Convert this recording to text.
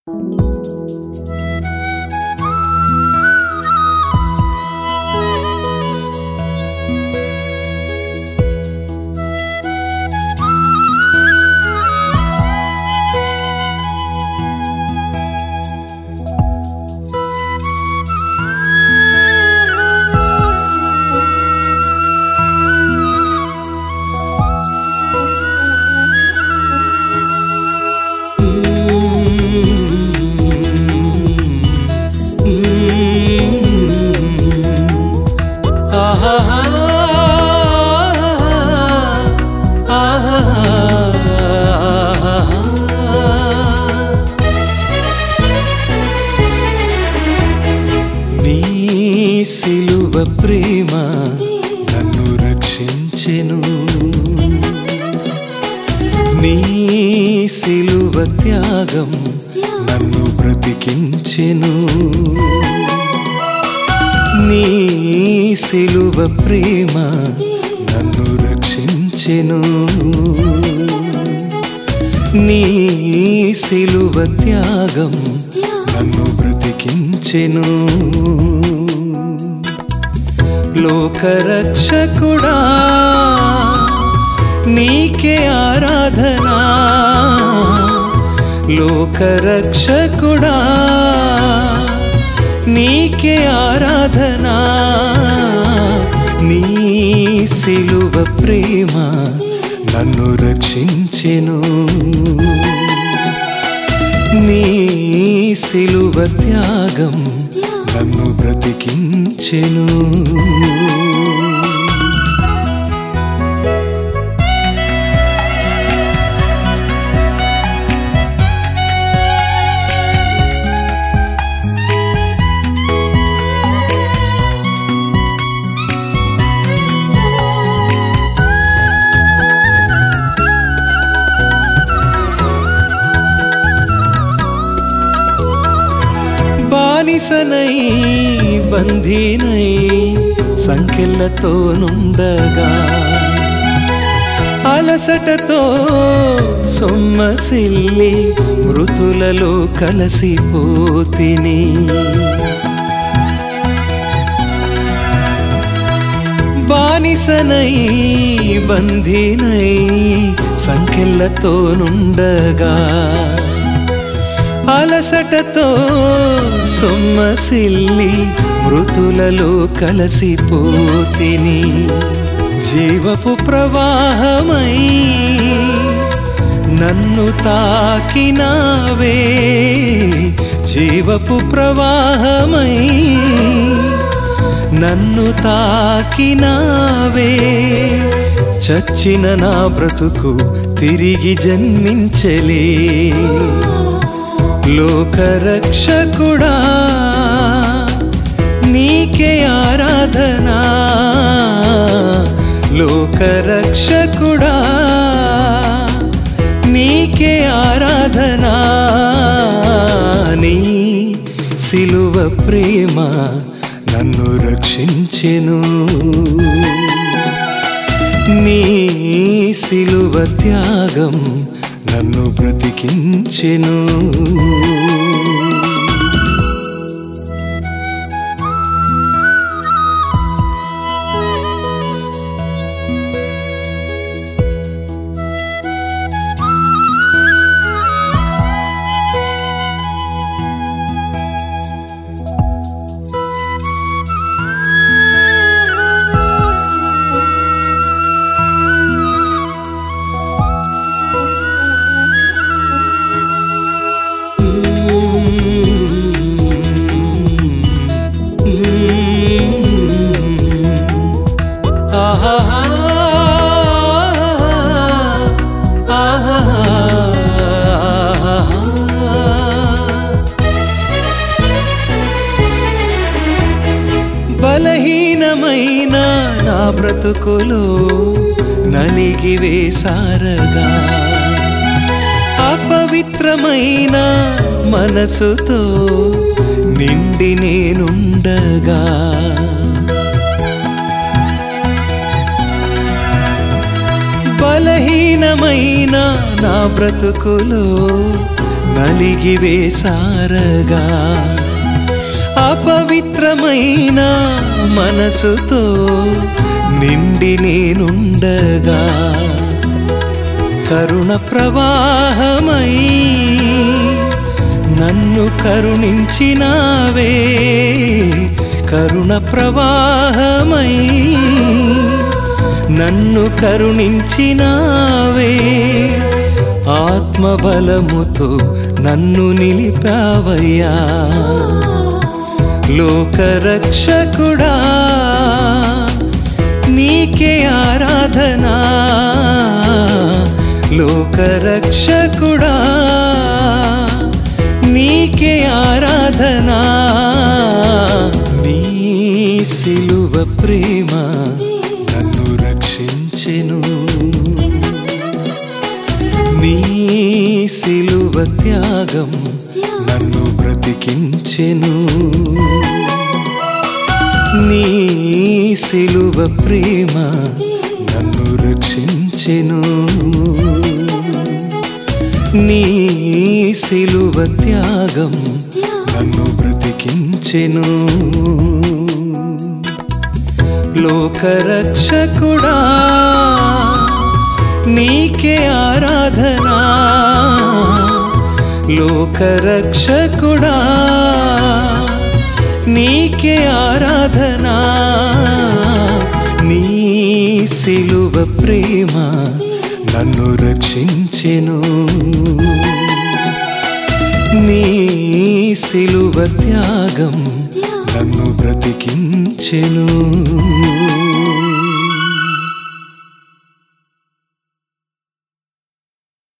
నీ సిలువ ప్రేమ నన్ను రక్షించెను నీ సిలువ త్యాగం నన్ను బ్రతికించెను నీ సిలువ ప్రేమ నన్ను రక్షించెను నీ సిలువ త్యాగం నన్ను బ్రతికించెను లోకరక్షకుడా నీకే ఆరాధనా లోకరక్షకుడా నీకే ఆరాధనా నీ సిలువ ప్రేమ నన్ను రక్షించెను నీ సిలువ త్యాగం నన్ను బ్రతికించెను బానిసనై బంధీనై సంఖ్యలతో నుండగా అలసటతో సొమ్మసిల్లి మృతులలో కలసిపోతిని బానిసనై బంధీనై సంఖ్యలతో నుండగా అలసటతో సొమ్మసిల్లి మృతులలో కలసిపోతిని జీవపు ప్రవాహమై నన్ను తాకినావే జీవపు ప్రవాహమై నన్ను తాకినావే చచ్చిన నా బ్రతుకు తిరిగి జన్మించలే లోకరక్షకుడా నీకే ఆరాధనా లోకరక్షకుడా నీకే ఆరాధనా నీ సిలువ ప్రేమ నన్ను రక్షించెను నీ సిలువ త్యాగం నన్ను బ్రతికించెను ఆహాహా, ఆహాహా. బలహీనమైన నా బ్రతుకులో నలిగి వేసారగా అపవిత్రమైన మనసుతో నిండి నేనుండగా బలహీనమైన నా బ్రతుకులో నలిగి వేసారగా అపవిత్రమైన మనసుతో నిండి నేనుండగా కరుణ ప్రవాహమై నన్ను కరుణించినావే కరుణ ప్రవాహమై నన్ను కరుణించినావే ఆత్మబలముతో నన్ను నిలిపావయ్యా లోకరక్షకుడా నీకే ఆరాధనా లోకరక్షకుడా నీకే ఆరాధనా నీ సిలువ ప్రేమ నన్ను రక్షించెను నీ సిలువ త్యాగం నన్ను బ్రతికించెను నీ సిలువ ప్రేమ నన్ను రక్షించెను నీ సిలువ త్యాగం నన్ను బ్రతికించెను లోకరక్షకుడా నీకే ఆరాధనా లోకరక్షకుడా నీకే ఆరాధనా నీ సిలువ ప్రేమ నన్ను రక్షించెను నీ సిలువ త్యాగం నన్ను బ్రతికించెను